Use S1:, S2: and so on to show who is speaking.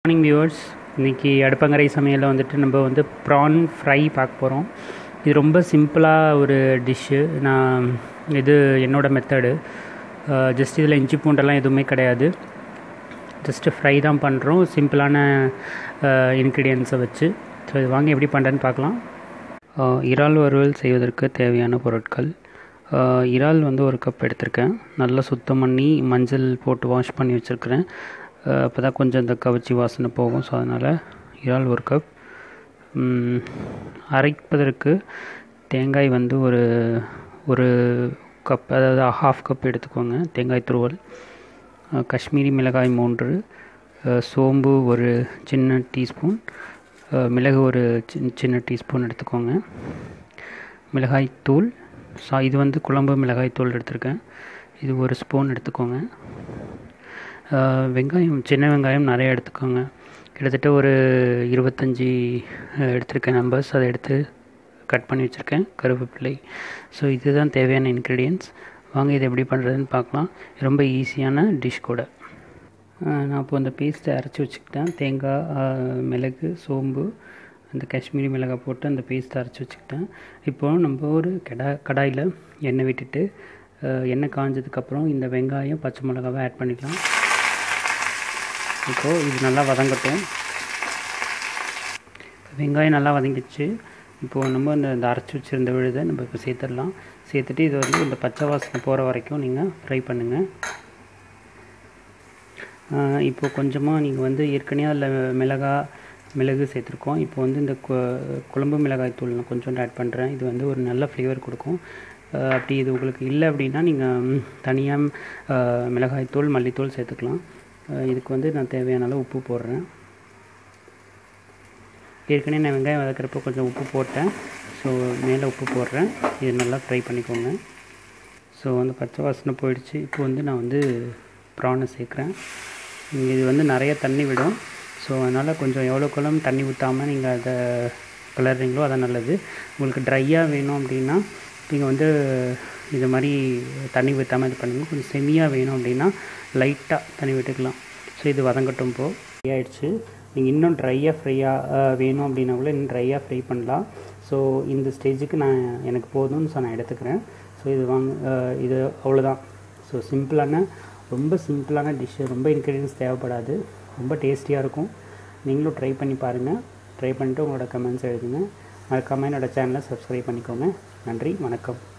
S1: morning viewers இன்றைக்கி அடுப்பங்கரை சமையலில் வந்துட்டு நம்ம வந்து ப்ரான் ஃப்ரை பார்க்க போகிறோம் இது ரொம்ப சிம்பிளாக ஒரு டிஷ்ஷு நான் இது என்னோடய மெத்தடு ஜஸ்ட் இதில் இஞ்சி பூண்டெல்லாம் எதுவுமே கிடையாது ஜஸ்ட்டு ஃப்ரை தான் பண்ணுறோம் சிம்பிளான இன்க்ரீடியன்ஸை வச்சு ஸோ இது வாங்க எப்படி பண்ணுறேன்னு பார்க்கலாம் அஹ், இறால் வறுவல் செய்வதற்கு தேவையான பொருட்கள் அஹ், இறால் வந்து ஒரு கப் எடுத்திருக்கேன் நல்லா சுத்தம் பண்ணி மஞ்சள் போட்டு வாஷ் பண்ணி வச்சுருக்கிறேன் அப்போ தான் கொஞ்சம் இந்த கவிச்சி வாசனை போகும் ஸோ அதனால் இறால் ஒரு கப் ம், அரைப்பதற்கு தேங்காய் வந்து ஒரு ஒரு கப் அதாவது ஹாஃப் கப் எடுத்துக்கோங்க தேங்காய் துருவல் அஹ், காஷ்மீரி மிளகாய் மூன்று அஹ், சோம்பு ஒரு சின்ன டீஸ்பூன் அஹ், மிளகு ஒரு சின்ன சின்ன டீஸ்பூன் எடுத்துக்கோங்க மிளகாய் தூள் சா இது வந்து குழம்பு மிளகாய் தூள் எடுத்திருக்கேன் இது ஒரு ஸ்பூன் எடுத்துக்கோங்க அஹ், வெங்காயம் சின்ன வெங்காயம் நிறைய எடுத்துக்கோங்க கிட்டத்தட்ட ஒரு இருபத்தஞ்சி அஹ், எடுத்திருக்கேன் நம்பர்ஸ் அதை எடுத்து கட் பண்ணி வச்சுருக்கேன் கருவேப்பிலை ஸோ இதுதான் தேவையான இன்க்ரீடியன்ஸ் வாங்க இது எப்படி பண்ணுறதுன்னு பார்க்கலாம் ரொம்ப ஈஸியான டிஷ் கூட அஹ், நான் இப்போ அந்த பேஸ்ட்டை அரைச்சி வச்சுக்கிட்டேன் தேங்காய் அஹ், மிளகு சோம்பு அந்த காஷ்மீரி மிளகாய் போட்டு அந்த பேஸ்ட்டை அரைச்சி வச்சுக்கிட்டேன் இப்போ நம்ம ஒரு கடா கடாயில் எண்ணெய் விட்டுட்டு அஹ், எண்ணெய் காஞ்சதுக்கப்புறம் இந்த வெங்காயம் பச்சை மிளகாவை ஆட் பண்ணிக்கலாம் இப்போது இது நல்லா வதங்கட்டும் வெங்காயம் நல்லா வதங்கிடுச்சு இப்போது நம்ம இந்த இந்த அரைச்சி வச்சுருந்த விழுதை நம்ம இப்போ சேர்த்துடலாம் சேர்த்துட்டு இது வந்து இந்த பச்சை வாசனை போகிற வரைக்கும் நீங்கள் ஃப்ரை பண்ணுங்கள் இப்போ கொஞ்சமாக நீங்கள் வந்து ஏற்கனவே அதில் மிளகா மிளகு சேர்த்துருக்கோம் இப்போ வந்து இந்த கு- குழம்பு மிளகாய் தூள் நான் கொஞ்சோண்டு ஆட் பண்ணுறேன் இது வந்து ஒரு நல்ல ஃப்ளேவர் கொடுக்கும் அஹ் அப்படி இது உங்களுக்கு இல்லை அப்படின்னா நீங்கள் தனியாக மிளகாய் தூள் மல்லித்தூள் சேர்த்துக்கலாம் அஹ் இதுக்கு வந்து நான் தேவையான அளவு உப்பு போடுறேன் ஏற்கனவே நான் வெங்காயம் வதக்கிறப்போ கொஞ்சம் உப்பு போட்டேன் ஸோ மேலே உப்பு போடுறேன் இது நல்லா ஃப்ரை பண்ணிக்கோங்க ஸோ வந்து பச்சை வாசனை போயிடுச்சு இப்போ வந்து நான் வந்து ப்ரானை சேர்க்குறேன் இது வந்து நிறைய தண்ணி விடும் ஸோ அதனால் கொஞ்சம் எவ்வளோக்கெல்லாம் தண்ணி ஊற்றாமல் நீங்கள் அதை கிளறீங்களோ அதான் நல்லது உங்களுக்கு ட்ரையாக வேணும் அப்படின்னா நீங்கள் வந்து இது மாதிரி தண்ணி ஊற்றாமல் இது பண்ணுங்க கொஞ்சம் செமியாக வேணும் அப்படின்னா லைட்டாக தண்ணி விட்டுக்கலாம் ஸோ இது வதங்கட்டும் இப்போ ஃப்ரை ஆயிடுச்சு நீங்கள் இன்னும் ட்ரையாக ஃப்ரையாக வேணும் அப்படின்னா கூட இன்னும் ட்ரையாக ஃப்ரை பண்ணலாம் ஸோ இந்த ஸ்டேஜுக்கு நான் எனக்கு போதும்னு ஸோ நான் எடுத்துக்கிறேன் ஸோ இது வாங்க அஹ் இது அவ்வளோதான் ஸோ சிம்பிளான ரொம்ப சிம்பிளான டிஷ்ஷு ரொம்ப இன்க்ரீடியன்ஸ் தேவைப்படாது ரொம்ப டேஸ்டியாக இருக்கும் நீங்களும் ட்ரை பண்ணி பாருங்கள் ட்ரை பண்ணிட்டு உங்களோட கமெண்ட்ஸ் எழுதுங்க மறக்காமல் என்னோட சேனலை சப்ஸ்கிரைப் பண்ணிக்கோங்க நன்றி வணக்கம்